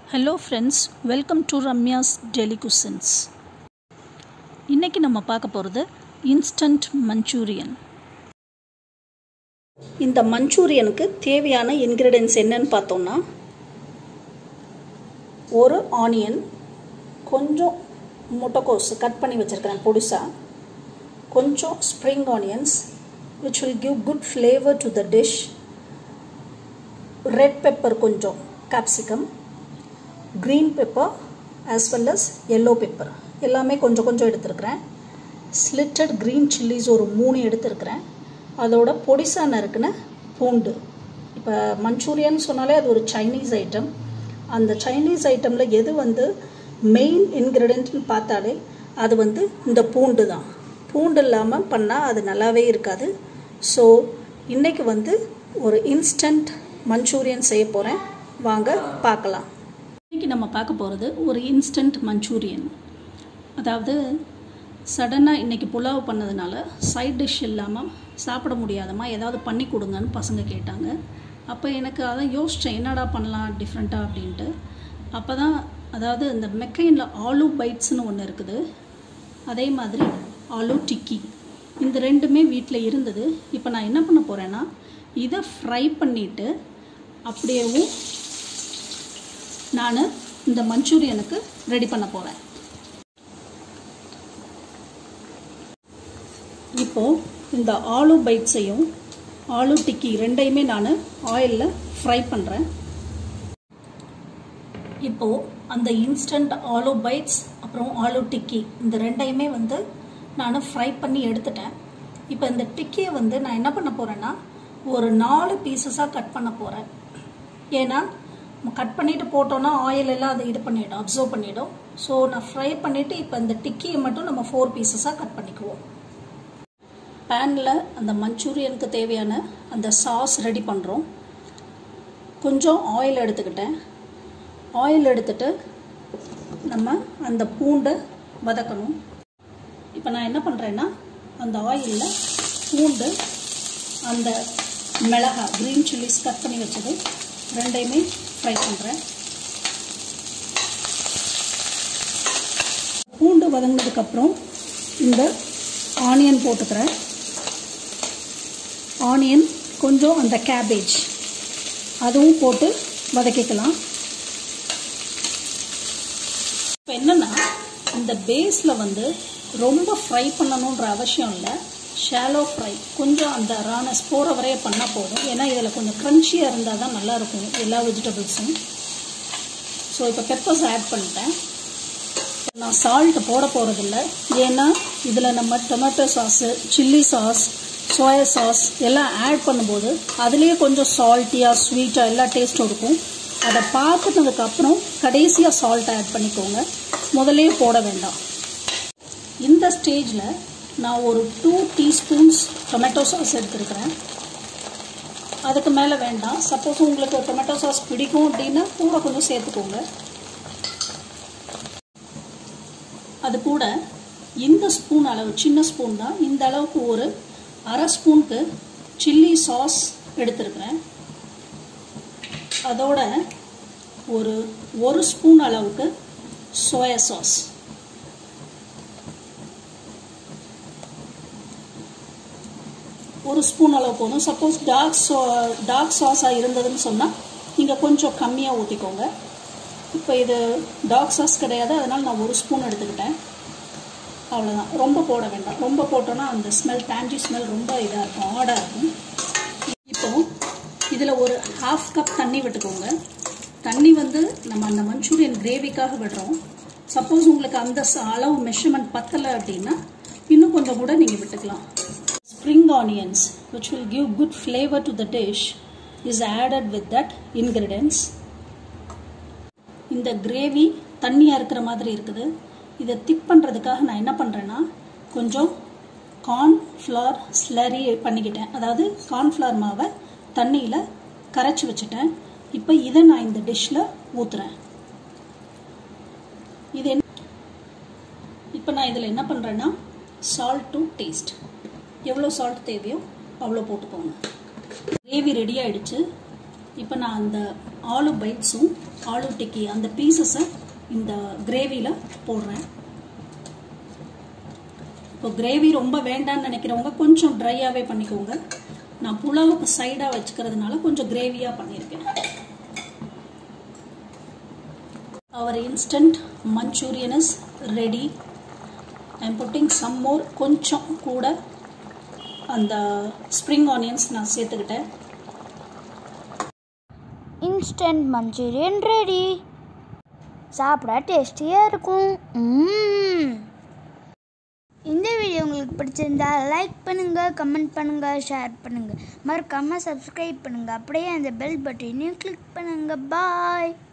Hello friends welcome to Ramya's deli cuisines இன்றைக்கி நம்ம பார்க்க போகிறது இன்ஸ்டன்ட் மஞ்சூரியன் இந்த மஞ்சூரியனுக்கு தேவையான இன்க்ரீடியன்ஸ் என்னன்னு பார்த்தோம்னா ஒரு ஆனியன் கொஞ்சம் முட்டைக்கோஸ் கட் பண்ணி வச்சுருக்கிறேன் பொடிசாக கொஞ்சம் spring onions which will give good flavour to the dish red pepper கொஞ்சம் capsicum green pepper as well as yellow pepper எல்லாமே கொஞ்சம் கொஞ்சம் எடுத்துருக்கிறேன் ஸ்லிட்டட் க்ரீன் சில்லிஸ் ஒரு மூணு எடுத்துருக்கிறேன் அதோட பொடிசா நறுக்குன பூண்டு இப்போ மஞ்சூரியன் சொன்னாலே அது ஒரு சைனீஸ் ஐட்டம் அந்த சைனீஸ் ஐட்டமில் எது வந்து மெயின் இன்க்ரீடியன்ட்னு பார்த்தாலே அது வந்து இந்த பூண்டு தான் பூண்டு இல்லாமல் பண்ணால் அது நல்லாவே இருக்காது ஸோ இன்றைக்கி வந்து ஒரு இன்ஸ்டன்ட் மஞ்சூரியன் செய்ய போகிறேன் வாங்க பார்க்கலாம் இன்றைக்கி நம்ம பார்க்க போகிறது ஒரு இன்ஸ்டன்ட் மஞ்சூரியன் அதாவது சடனாக இன்றைக்கி புலாவ் பண்ணதுனால சைட் டிஷ் இல்லாமல் சாப்பிட முடியாதம்மா ஏதாவது பண்ணி கொடுங்கன்னு பசங்க கேட்டாங்க அப்போ எனக்கு அதான் யோசித்தேன் என்னடா பண்ணலாம் டிஃப்ரெண்ட்டாக அப்படின்ட்டு அப்போ தான் அதாவது இந்த மெக்கைனில் ஆலு பைட்ஸ்னு ஒன்று இருக்குது அதே மாதிரி ஆலு டிக்கி இந்த ரெண்டுமே வீட்டில் இருந்தது இப்போ நான் என்ன பண்ண போகிறேன்னா இதை ஃப்ரை பண்ணிவிட்டு அப்படியேவும் நான் இந்த மஞ்சூரியனுக்கு ரெடி பண்ண போகிறேன் இப்போது இந்த ஆலு பைட்ஸையும் ஆலு டிக்கி ரெண்டையுமே நான் ஆயிலில் ஃப்ரை பண்ணுறேன் இப்போது அந்த இன்ஸ்டன்ட் ஆலு பைட்ஸ் அப்புறம் ஆலு டிக்கி இந்த ரெண்டையுமே வந்து நான் ஃப்ரை பண்ணி எடுத்துட்டேன் இப்போ இந்த டிக்கியை வந்து நான் என்ன பண்ண போகிறேன்னா ஒரு நாலு பீசஸாக கட் பண்ண போகிறேன் ஏன்னா கட் பண்ணிவிட்டு போட்டோன்னா ஆயில் எல்லாம் அதை இது பண்ணிவிடும் அப்சர்வ் பண்ணிவிடும் ஸோ நான் ஃப்ரை பண்ணிவிட்டு இப்போ இந்த டிக்கியை மட்டும் நம்ம ஃபோர் பீசஸாக கட் பண்ணிக்குவோம் பேனில் அந்த மஞ்சூரியனுக்கு தேவையான அந்த சாஸ் ரெடி பண்ணுறோம் கொஞ்சம் ஆயில் எடுத்துக்கிட்டேன் ஆயில் எடுத்துட்டு நம்ம அந்த பூண்டை வதக்கணும் இப்போ நான் என்ன பண்ணுறேன்னா அந்த ஆயிலில் பூண்டு அந்த மிளகா க்ரீன் சில்லிஸ் கட் பண்ணி வச்சது ரெண்டையுமே ஃப்ரை பண்ணுறேன் பூண்டு வதங்கினதுக்கப்புறம் இந்த ஆனியன் போட்டுக்கிறேன் ஆனியன் கொஞ்சம் அந்த கேபேஜ் அதுவும் போட்டு வதக்கிக்கலாம் இப்போ என்னென்னா இந்த பேஸில் வந்து ரொம்ப ஃப்ரை பண்ணணுன்ற அவசியம் இல்லை ஷாலோ ஃப்ரை கொஞ்சம் அந்த ரானஸ் போகிற வரைய பண்ணால் போதும் ஏன்னா இதில் கொஞ்சம் க்ரன்ச்சியாக இருந்தால் தான் நல்லாயிருக்கும் எல்லா வெஜிடபிள்ஸும் ஸோ இப்போ பெப்பர்ஸ் ஆட் பண்ணிட்டேன் நான் சால்ட் போட போகிறதில்ல ஏன்னா இதில் நம்ம tomato sauce chilli sauce soya sauce எல்லாம் ஆட் பண்ணும்போது அதுலேயே கொஞ்சம் சால்ட்டியாக ஸ்வீட்டாக எல்லா டேஸ்ட்டும் இருக்கும் அதை பார்த்துனதுக்கப்புறம் கடைசியாக சால்ட் ஆட் பண்ணிக்கோங்க முதலே போட வேண்டாம் இந்த ஸ்டேஜில் நான் ஒரு டூ டீஸ்பூன்ஸ் டொமேட்டோ சாஸ் எடுத்துருக்கிறேன் அதுக்கு மேலே வேண்டாம் சப்போஸ் உங்களுக்கு டொமேட்டோ சாஸ் பிடிக்கும் அப்படின்னா கூட கொஞ்சம் சேர்த்துக்கோங்க அது கூட இந்த ஸ்பூன் அளவு சின்ன ஸ்பூன் தான் இந்த அளவுக்கு ஒரு அரை ஸ்பூனுக்கு சில்லி சாஸ் எடுத்துருக்கிறேன் அதோட ஒரு ஒரு ஸ்பூன் அளவுக்கு சோயா சாஸ் ஒரு ஸ்பூன் அளவு போதும் சப்போஸ் டார்க் சோ டார்க் சாஸாக இருந்ததுன்னு சொன்னால் நீங்கள் கொஞ்சம் கம்மியாக ஊற்றிக்கோங்க இப்போ இது டார்க் சாஸ் கிடையாது அதனால் நான் ஒரு ஸ்பூன் எடுத்துக்கிட்டேன் அவ்வளோதான் ரொம்ப போட வேண்டாம் ரொம்ப போட்டோன்னா அந்த ஸ்மெல் டேஞ்சி ஸ்மெல் ரொம்ப இதாக இருக்கும் ஆடாக இருக்கும் இப்போது இதில் ஒரு ஹாஃப் கப் தண்ணி விட்டுக்கோங்க தண்ணி வந்து நம்ம அந்த மஞ்சூரியன் கிரேவிக்காக விடுறோம் சப்போஸ் உங்களுக்கு அந்த அளவு மெஷர்மெண்ட் பத்தலை அப்படின்னா இன்னும் கொஞ்சம் கூட நீங்கள் விட்டுக்கலாம் spring onions which will give good flavor to the dish is added with that ingredients இந்த கிரேவி தண்ணியாக இருக்கிற மாதிரி இருக்குது இதை திக் பண்ணுறதுக்காக நான் என்ன பண்ணுறேன்னா கொஞ்சம் கார்ன்ஃப்ளவர் ஸ்லரி பண்ணிக்கிட்டேன் அதாவது கார்ன்ஃப்ளவர் மாவை தண்ணியில் கரைச்சி வச்சுட்டேன் இப்போ இதை நான் இந்த டிஷ்ஷில் ஊற்றுறேன் இது என்ன இப்போ நான் இதில் என்ன பண்ணுறேன்னா சால்ட் டு டேஸ்ட் எவ்வளோ சால்ட் தேவையோ அவ்வளோ போட்டுக்கோங்க கிரேவி ரெடி ஆகிடுச்சு இப்போ நான் அந்த ஆலு பைட்ஸும் ஆலு டிக்கி அந்த பீசஸை இந்த கிரேவியில் போடுறேன் இப்போ கிரேவி ரொம்ப வேண்டாம்னு நினைக்கிறவங்க கொஞ்சம் ட்ரையாகவே பண்ணிக்கோங்க நான் புலாவுக்கு சைடாக வச்சுக்கிறதுனால கொஞ்சம் கிரேவியாக பண்ணியிருக்கேன் our instant manchurian is ready i'm putting some more கொஞ்சம் கூட அந்த ஸ்ப்ரிங் ஆனியன்ஸ் நான் சேர்த்துக்கிட்டேன் இன்ஸ்டன்ட் மஞ்சூரியன் ரெடி சாப்பிட டேஸ்டியாக இருக்கும் ம்ம். இந்த வீடியோ உங்களுக்கு பிடிச்சிருந்தா லைக் பண்ணுங்கள் கமெண்ட் பண்ணுங்கள் ஷேர் பண்ணுங்கள் மறக்காமல் சப்ஸ்கிரைப் பண்ணுங்கள் அப்படியே அந்த பெல் பட்டனையும் கிளிக் பண்ணுங்கள் பாய்